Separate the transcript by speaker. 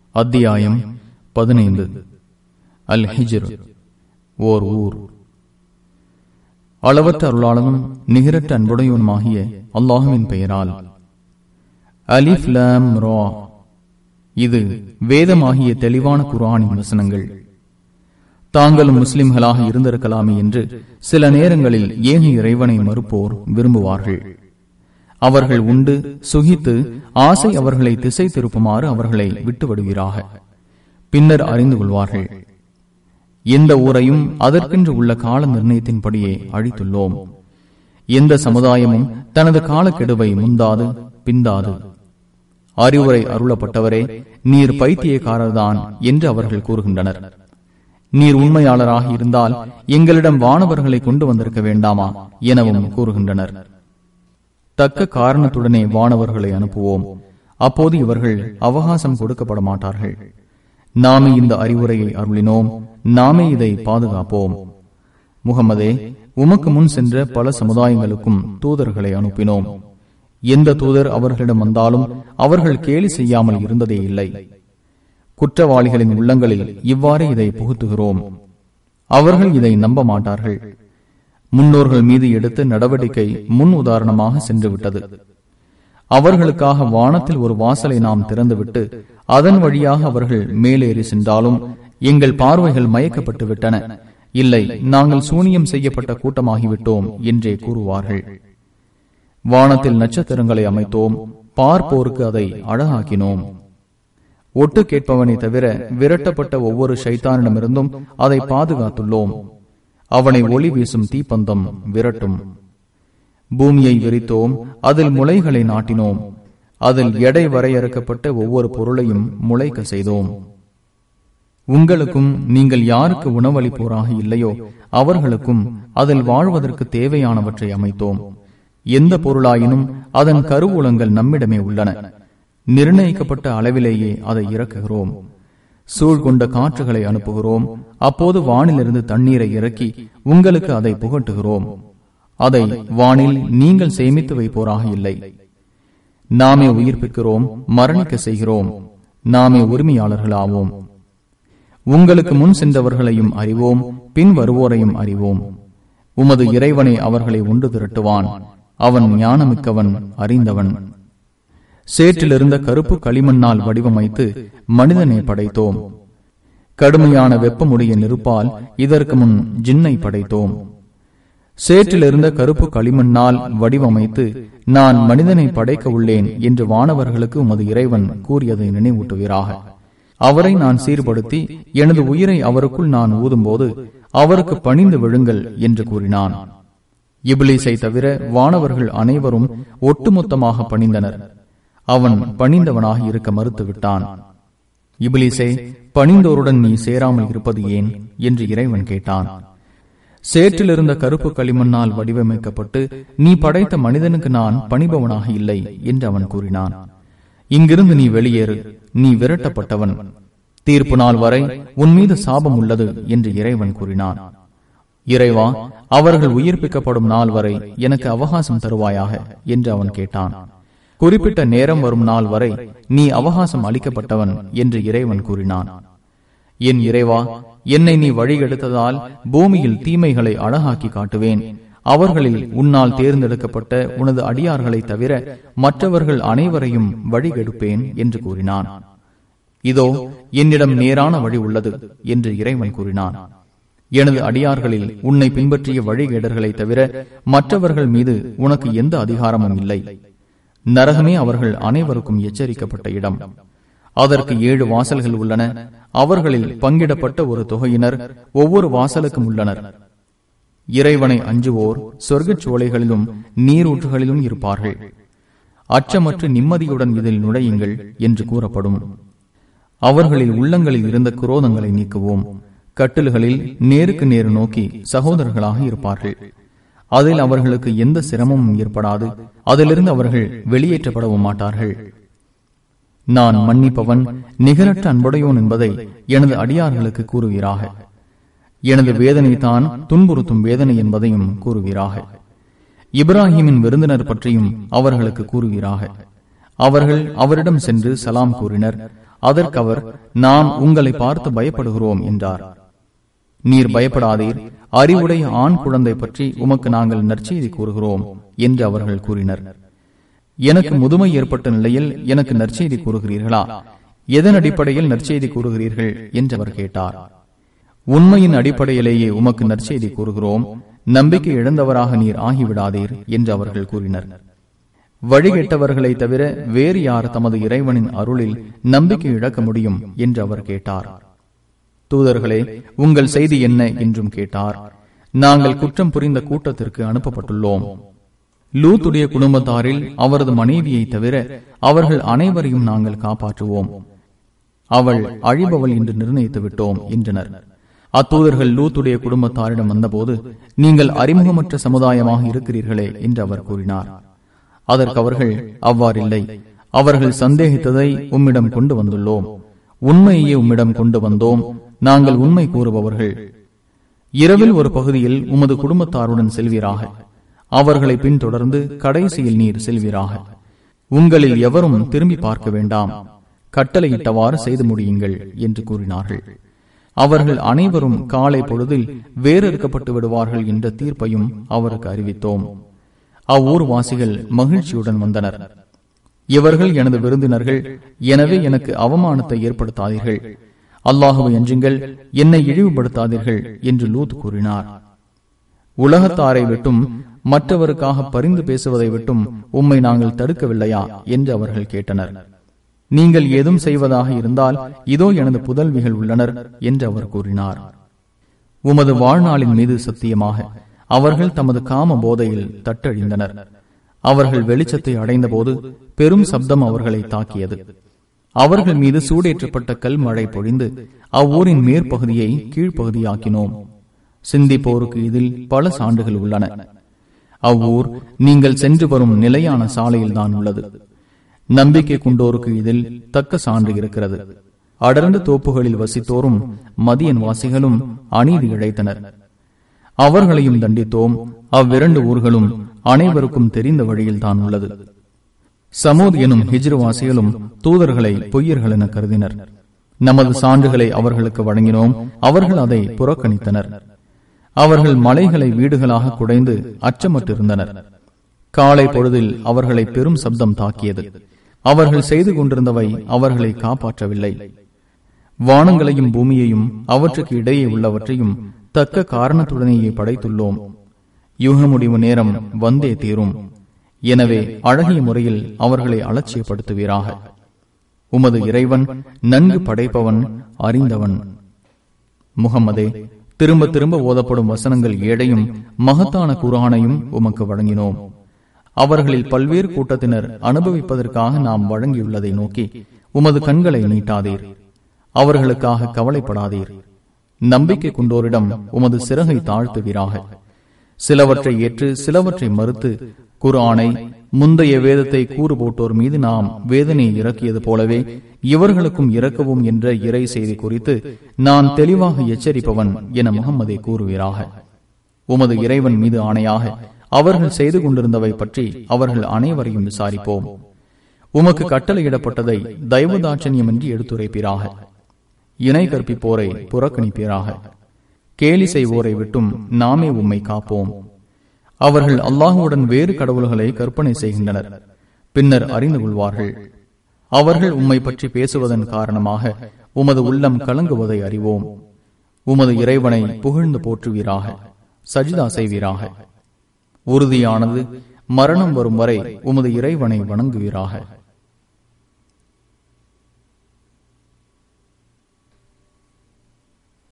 Speaker 1: அத்தியாயம் பதினைந்து அல் ஹிஜ்ர் ஓர் ஊர் அளவற்ற அருளாளனும் நிகரற்ற அன்புடையவனுமாகிய அல்லாஹுவின் பெயரால் அலிஃப் லாம் ரா இது வேதமாகிய தெளிவான குர்ஆனின் வசனங்கள் தாங்களும் முஸ்லிம்களாக இருந்திருக்கலாமே என்று சில நேரங்களில் ஏக இறைவனை மறுப்போர் விரும்புவார்கள் அவர்கள் உண்டு சுகித்து ஆசை அவர்களை திசை திருப்புமாறு அவர்களை விட்டு விடுவீராக பின்னர் அறிந்து கொள்வார்கள் எந்த ஊரையும் அதற்கென்று உள்ள கால நிர்ணயத்தின்படியே அழித்துள்ளோம் எந்த சமுதாயமும் தனது காலக்கெடுவை முந்தாது பிந்தாது அறிவுரை அருளப்பட்டவரே நீர் பைத்தியக்காரர்தான் என்று அவர்கள் கூறுகின்றனர் நீர் உண்மையாளராக இருந்தால் எங்களிடம் வானவர்களை கொண்டு வந்திருக்க வேண்டாமா எனவும் கூறுகின்றனர் தக்க காரணத்துடனே வானவர்களை அனுப்புவோம் அப்போது இவர்கள் அவகாசம் கொடுக்கப்பட மாட்டார்கள் நாமே இந்த அறிவுரையை அருளினோம் நாமே இதை பாதுகாப்போம் முகமதே உமக்கு முன் சென்ற பல சமுதாயங்களுக்கும் தூதர்களை அனுப்பினோம் எந்த தூதர் அவர்களிடம் வந்தாலும் அவர்கள் கேலி செய்யாமல் இருந்ததே இல்லை குற்றவாளிகளின் உள்ளங்களில் இவ்வாறே இதை புகுத்துகிறோம் அவர்கள் இதை நம்ப மாட்டார்கள் முன்னோர்கள் மீது எடுத்த நடவடிக்கை முன் உதாரணமாக சென்றுவிட்டது அவர்களுக்காக வானத்தில் ஒரு வாசலை நாம் திறந்துவிட்டு அதன் வழியாக அவர்கள் மேலேறி சென்றாலும் எங்கள் பார்வைகள் மயக்கப்பட்டு விட்டன இல்லை நாங்கள் சூனியம் செய்யப்பட்ட கூட்டமாகிவிட்டோம் என்றே கூறுவார்கள் வானத்தில் நட்சத்திரங்களை அமைத்தோம் பார்ப்போருக்கு அதை அழகாக்கினோம் ஒட்டு கேட்பவனை தவிர விரட்டப்பட்ட ஒவ்வொரு சைத்தானிடமிருந்தும் அதை பாதுகாத்துள்ளோம் அவனை ஒளி வீசும் தீப்பந்தம் விரட்டும் பூமியை விரித்தோம் அதில் முளைகளை நாட்டினோம் அதில் எடை வரையறுக்கப்பட்ட ஒவ்வொரு பொருளையும் முளைக்க செய்தோம் உங்களுக்கும் நீங்கள் யாருக்கு உணவளிப்போராக இல்லையோ அவர்களுக்கும் அதில் வாழ்வதற்கு தேவையானவற்றை அமைத்தோம் எந்த பொருளாயினும் அதன் கருவூலங்கள் நம்மிடமே உள்ளன நிர்ணயிக்கப்பட்ட அளவிலேயே அதை இறக்குகிறோம் சூழ்கொண்ட காற்றுகளை அனுப்புகிறோம் அப்போது வானிலிருந்து தண்ணீரை இறக்கி உங்களுக்கு அதை புகட்டுகிறோம் அதை வானில் நீங்கள் சேமித்து வைப்போராக இல்லை நாமே உயிர்ப்பிக்கிறோம் மரணிக்க செய்கிறோம் நாமே உரிமையாளர்களாவோம் உங்களுக்கு முன் சென்றவர்களையும் அறிவோம் பின் வருவோரையும் அறிவோம் உமது இறைவனை அவர்களை ஒன்று திரட்டுவான் அவன் ஞானமிக்கவன் அறிந்தவன் சேற்றிலிருந்த கருப்பு களிமண்ணால் வடிவமைத்து மனிதனை படைத்தோம் கடுமையான வெப்பமுடைய நெருப்பால் இதற்கு முன் ஜின்னை படைத்தோம் சேற்றிலிருந்த கருப்பு களிமண்ணால் வடிவமைத்து நான் மனிதனை படைக்க உள்ளேன் என்று வானவர்களுக்கு உமது இறைவன் கூறியதை நினைவூட்டுவீராக அவரை நான் சீர்படுத்தி எனது உயிரை அவருக்குள் நான் ஊதும்போது அவருக்கு பணிந்து விழுங்கள் என்று கூறினான் இபிலிசை தவிர வானவர்கள் அனைவரும் ஒட்டுமொத்தமாக பணிந்தனர் அவன் பணிந்தவனாக இருக்க மறுத்துவிட்டான் இபிலிசே பணிந்தோருடன் நீ சேராமல் இருப்பது ஏன் என்று இறைவன் கேட்டான் சேற்றிலிருந்த கருப்பு களிமண்ணால் வடிவமைக்கப்பட்டு நீ படைத்த மனிதனுக்கு நான் பணிபவனாக இல்லை என்று அவன் கூறினான் இங்கிருந்து நீ வெளியேறு நீ விரட்டப்பட்டவன் தீர்ப்பு நாள் வரை உன் மீது சாபம் உள்ளது என்று இறைவன் கூறினான் இறைவா அவர்கள் உயிர்ப்பிக்கப்படும் நாள் வரை எனக்கு அவகாசம் தருவாயாக என்று அவன் கேட்டான் குறிப்பிட்ட நேரம் வரும் நாள் வரை நீ அவகாசம் அளிக்கப்பட்டவன் என்று இறைவன் கூறினான் என் இறைவா என்னை நீ வழிகெடுத்ததால் பூமியில் தீமைகளை அழகாக்கி காட்டுவேன் அவர்களில் உன்னால் தேர்ந்தெடுக்கப்பட்ட உனது அடியார்களை தவிர மற்றவர்கள் அனைவரையும் வழிகெடுப்பேன் என்று கூறினான் இதோ என்னிடம் நேரான வழி உள்ளது என்று இறைவன் கூறினான் எனது அடியார்களில் உன்னை பின்பற்றிய வழிகேடர்களை தவிர மற்றவர்கள் மீது உனக்கு எந்த அதிகாரமும் இல்லை நரகமே அவர்கள் அனைவருக்கும் எச்சரிக்கப்பட்ட இடம் அதற்கு ஏழு வாசல்கள் உள்ளன அவர்களில் பங்கிடப்பட்ட ஒரு தொகையினர் ஒவ்வொரு வாசலுக்கும் உள்ளனர் இறைவனை அஞ்சுவோர் சொர்க்கச் சோலைகளிலும் நீரூற்றுகளிலும் இருப்பார்கள் அச்சமற்று நிம்மதியுடன் இதில் நுழையுங்கள் என்று கூறப்படும் அவர்களில் உள்ளங்களில் இருந்த குரோதங்களை நீக்குவோம் கட்டில்களில் நேருக்கு நேரு நோக்கி சகோதரர்களாக இருப்பார்கள் அதில் அவர்களுக்கு எந்த சிரமமும் ஏற்படாது அதிலிருந்து அவர்கள் வெளியேற்றப்படவும் மாட்டார்கள் நான் மன்னிப்பவன் நிகரற்ற அன்புடையோன் என்பதை எனது அடியார்களுக்கு கூறுவீராக எனது வேதனை தான் துன்புறுத்தும் வேதனை என்பதையும் கூறுவீராக இப்ராஹிமின் விருந்தினர் பற்றியும் அவர்களுக்கு கூறுவீராக அவர்கள் அவரிடம் சென்று சலாம் கூறினர் அதற்கு அவர் நாம் உங்களை பார்த்து பயப்படுகிறோம் என்றார் நீர் பயப்படாதீர் அறிவுடைய ஆண் குழந்தை பற்றி உமக்கு நாங்கள் நற்செய்தி கூறுகிறோம் என்று அவர்கள் கூறினர் எனக்கு முதுமை ஏற்பட்ட நிலையில் எனக்கு நற்செய்தி கூறுகிறீர்களா எதன் அடிப்படையில் நற்செய்தி கூறுகிறீர்கள் என்று அவர் கேட்டார் உண்மையின் அடிப்படையிலேயே உமக்கு நற்செய்தி கூறுகிறோம் நம்பிக்கை இழந்தவராக நீர் ஆகிவிடாதீர் என்று அவர்கள் கூறினர் வழிகெட்டவர்களை தவிர வேறு யார் தமது இறைவனின் அருளில் நம்பிக்கை இழக்க முடியும் என்று அவர் கேட்டார் தூதர்களே உங்கள் செய்தி என்ன என்றும் கேட்டார் நாங்கள் குற்றம் புரிந்த கூட்டத்திற்கு அனுப்பப்பட்டுள்ளோம் லூத்துடைய குடும்பத்தாரில் அவரது மனைவியை தவிர அவர்கள் அனைவரையும் நாங்கள் காப்பாற்றுவோம் அவள் அழிபவள் என்று நிர்ணயித்து விட்டோம் என்றனர் அத்தூதர்கள் லூத்துடைய குடும்பத்தாரிடம் வந்தபோது நீங்கள் அறிமுகமற்ற சமுதாயமாக இருக்கிறீர்களே என்று அவர் கூறினார் அதற்கு அவர்கள் அவ்வாறில்லை அவர்கள் சந்தேகித்ததை உம்மிடம் கொண்டு வந்துள்ளோம் உண்மையே உம்மிடம் கொண்டு வந்தோம் நாங்கள் உண்மை கூறுபவர்கள் இரவில் ஒரு பகுதியில் உமது குடும்பத்தாருடன் செல்வீராக அவர்களை பின்தொடர்ந்து கடைசியில் நீர் செல்வீராக உங்களில் எவரும் திரும்பி பார்க்க வேண்டாம் கட்டளையிட்டவாறு செய்து முடியுங்கள் என்று கூறினார்கள் அவர்கள் அனைவரும் காலை பொழுதில் வேறறுக்கப்பட்டு விடுவார்கள் என்ற தீர்ப்பையும் அவருக்கு அறிவித்தோம் அவ்வூர் வாசிகள் மகிழ்ச்சியுடன் வந்தனர் இவர்கள் எனது விருந்தினர்கள் எனவே எனக்கு அவமானத்தை ஏற்படுத்தாதீர்கள் அல்லாஹுவை அஞ்சுங்கள் என்னை இழிவுபடுத்தாதீர்கள் என்று லூத் கூறினார் உலகத்தாரை விட்டும் மற்றவருக்காக பரிந்து பேசுவதை விட்டும் உம்மை நாங்கள் தடுக்கவில்லையா என்று அவர்கள் கேட்டனர் நீங்கள் ஏதும் செய்வதாக இருந்தால் இதோ எனது புதல்விகள் உள்ளனர் என்று அவர் கூறினார் உமது வாழ்நாளின் மீது சத்தியமாக அவர்கள் தமது காம போதையில் தட்டழிந்தனர் அவர்கள் வெளிச்சத்தை அடைந்தபோது பெரும் சப்தம் அவர்களை தாக்கியது அவர்கள் மீது சூடேற்றப்பட்ட கல் மழை பொழிந்து அவ்வூரின் மேற்பகுதியை கீழ்ப்பகுதியாக்கினோம் சிந்திப்போருக்கு இதில் பல சான்றுகள் உள்ளன அவ்வூர் நீங்கள் சென்று வரும் நிலையான சாலையில் தான் உள்ளது நம்பிக்கை கொண்டோருக்கு இதில் தக்க சான்று இருக்கிறது அடர்ந்த தோப்புகளில் வசித்தோரும் மதியன் வாசிகளும் அநீதி இழைத்தனர் அவர்களையும் தண்டித்தோம் அவ்விரண்டு ஊர்களும் அனைவருக்கும் தெரிந்த வழியில் தான் உள்ளது சமூத் எனும் ஹிஜ்ருவாசிகளும் தூதர்களை பொய்யர்கள் என கருதினர் நமது சான்றுகளை அவர்களுக்கு வழங்கினோம் அவர்கள் அதை புறக்கணித்தனர் அவர்கள் மலைகளை வீடுகளாக குடைந்து அச்சமற்றிருந்தனர் காலை பொழுதில் அவர்களை பெரும் சப்தம் தாக்கியது அவர்கள் செய்து கொண்டிருந்தவை அவர்களை காப்பாற்றவில்லை வானங்களையும் பூமியையும் அவற்றுக்கு இடையே உள்ளவற்றையும் தக்க காரணத்துடனேயே படைத்துள்ளோம் யுக முடிவு நேரம் வந்தே தீரும் எனவே அழகிய முறையில் அவர்களை அலட்சியப்படுத்துவீராக உமது இறைவன் நன்கு படைப்பவன் அறிந்தவன் முகம்மதே திரும்ப திரும்ப ஓதப்படும் வசனங்கள் ஏழையும் மகத்தான குரானையும் உமக்கு வழங்கினோம் அவர்களில் பல்வேறு கூட்டத்தினர் அனுபவிப்பதற்காக நாம் வழங்கியுள்ளதை நோக்கி உமது கண்களை நீட்டாதீர் அவர்களுக்காக கவலைப்படாதீர் நம்பிக்கை கொண்டோரிடம் உமது சிறகை தாழ்த்துவீராக சிலவற்றை ஏற்று சிலவற்றை மறுத்து குரானை முந்தைய வேதத்தை கூறு போட்டோர் மீது நாம் வேதனை இறக்கியது போலவே இவர்களுக்கும் இறக்கவும் என்ற இறை செய்தி குறித்து நான் தெளிவாக எச்சரிப்பவன் என முகம்மதை கூறுவீராக உமது இறைவன் மீது ஆணையாக அவர்கள் செய்து கொண்டிருந்தவை பற்றி அவர்கள் அனைவரையும் விசாரிப்போம் உமக்கு கட்டளையிடப்பட்டதை தயவுதாட்சண்யமின்றி எடுத்துரைப்பீராக இணை கற்பிப்போரை புறக்கணிப்பீராக கேலி செய்வோரை விட்டும் நாமே உம்மை காப்போம் அவர்கள் அல்லாஹுடன் வேறு கடவுள்களை கற்பனை செய்கின்றனர் பின்னர் அறிந்து கொள்வார்கள் அவர்கள் உம்மை பற்றி பேசுவதன் காரணமாக உமது உள்ளம் கலங்குவதை அறிவோம் உமது இறைவனை புகழ்ந்து போற்றுவீராக சஜிதா செய்வீராக உறுதியானது மரணம் வரும் வரை உமது இறைவனை வணங்குவீராக